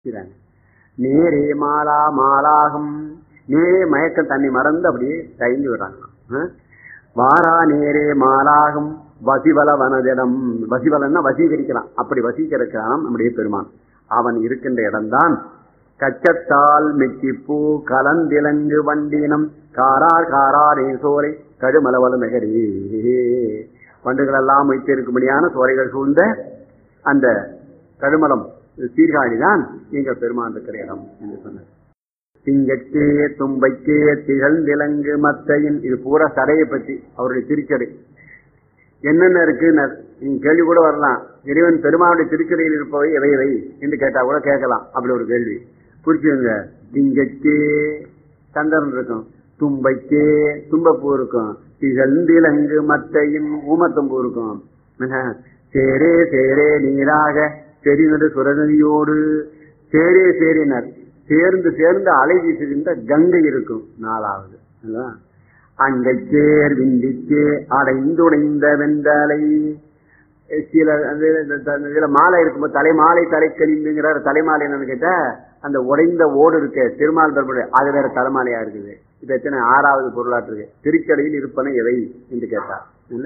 இருக்கிறாங்க. நேரே மாலா மாலாகும் நேரே மயக்கம் தண்ணி மறந்து அப்படியே தயங்கி விடுறாங்க வாரா நேரே மாலாகும் வசிவல வனதிடம் வசிவலன்னா வசீகரிக்கலாம் அப்படி வசீகரிக்கலாம் நம்முடைய பெருமான் அவன் இருக்கின்ற இடம்தான் கச்சத்தால் மெச்சிப்பூ கலந்திலங்கு வண்டினம் காரார் காராரே சோலை கடுமலவல நகரே வண்டுகள் எல்லாம் வைத்திருக்கும்படியான சோலைகள் சூழ்ந்த அந்த கடுமலம் சீர்காழிதான் எங்க பெருமான் இருக்கிற இடம் என்று சொன்னார் திங்கட்கே தும்பைக்கே திகழ்ந்திலங்கு மத்தையின் இது பூரா சடையை பற்றி அவருடைய திருச்சடை என்னென்ன இருக்கு நீங்க கேள்வி கூட வரலாம் இறைவன் பெருமானுடைய திருச்சடையில் இருப்பவை எவை எவை என்று கேட்டா கூட கேட்கலாம் அப்படி ஒரு கேள்வி குறிச்சுங்க திங்கட்கே சந்திரன் இருக்கும் தும்பைக்கே தும்பப்பூ இருக்கும் திகழ்ந்திலங்கு மத்தையின் ஊமத்தம்பூ இருக்கும் சேரே சேரே நீராக செறிநடு சுரநதியோடு சேரே சேரினர் சேர்ந்து சேர்ந்து அலை வீசுகின்ற கங்கை இருக்கும் நாலாவது அங்கைச்சேர் விந்திக்கே அடைந்துடைந்த வெந்தலை சில இதுல மாலை இருக்கும்போது தலைமாலை தலை கழிந்துங்கிறார் தலைமாலை என்னன்னு கேட்டா அந்த உடைந்த ஓடு இருக்கு திருமால் பெருமாள் அது வேற தலைமாலையா இருக்குது இது எத்தனை ஆறாவது பொருளாற்று இருக்கு திருச்சடையில் இருப்பன எவை என்று கேட்டார்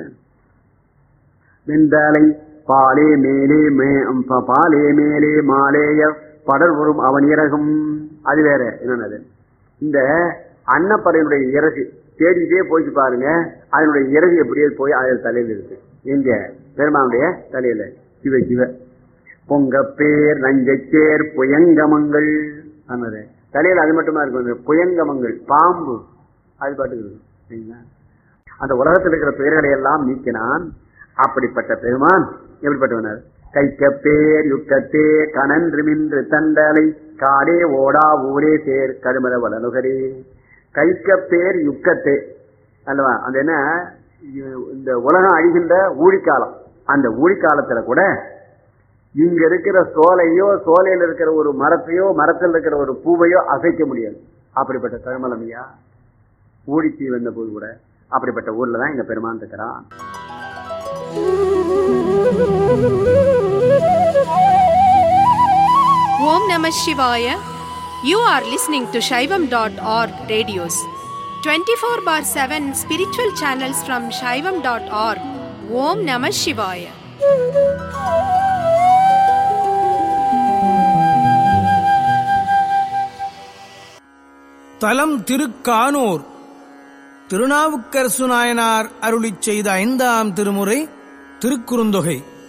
வெந்தலை பாலே மேலே பாலே மேலே மாலேய படர் வரும் அவன் இறகும் அது வேற என்னன்னது இந்த அன்னப்பறையினுடைய இறகு தேடிட்டே போயிட்டு பாருங்க அதனுடைய இறகு எப்படியே போய் அதில் தலையில் இருக்கு எங்க பெருமானுடைய தலையில சிவ சிவ பொங்க பேர் நஞ்சச்சேர் புயங்கமங்கள் ஆனது தலையில அது மட்டுமா இருக்கும் புயங்கமங்கள் பாம்பு அது பாட்டுக்கு இருக்கும் அந்த உலகத்தில் இருக்கிற பெயர்களை எல்லாம் நீக்கினான் அப்படிப்பட்ட பெருமான் எப்படிப்பட்டவனர் கைக்க பேர் யுக்கத்தே கனன்று மின்று தண்டலை காடே ஓடா ஊரே சேர் கடுமல வளனுகரே கைக்க பேர் யுக்கத்தே அல்லவா அந்த என்ன இந்த உலகம் அழிகின்ற ஊழிக்காலம் அந்த ஊழிக்காலத்துல கூட இங்க இருக்கிற சோலையோ சோலையில் இருக்கிற ஒரு மரத்தையோ மரத்தில் இருக்கிற ஒரு பூவையோ அசைக்க முடியாது அப்படிப்பட்ட கருமலமையா ஊழிச்சி வந்த போது கூட அப்படிப்பட்ட ஊர்ல தான் எங்க பெருமான் இருக்கிறான் Om Namah Shivaya. You are listening to Shaivam.org radios. 24 bar 7 spiritual channels from Shaivam.org. Om Namah Shivaya. தலம் திருக்கானூர் திருநாவுக்கரசு நாயனார் அருளிச் செய்த ஐந்தாம் திருமுறை திருக்குறுந்தொகை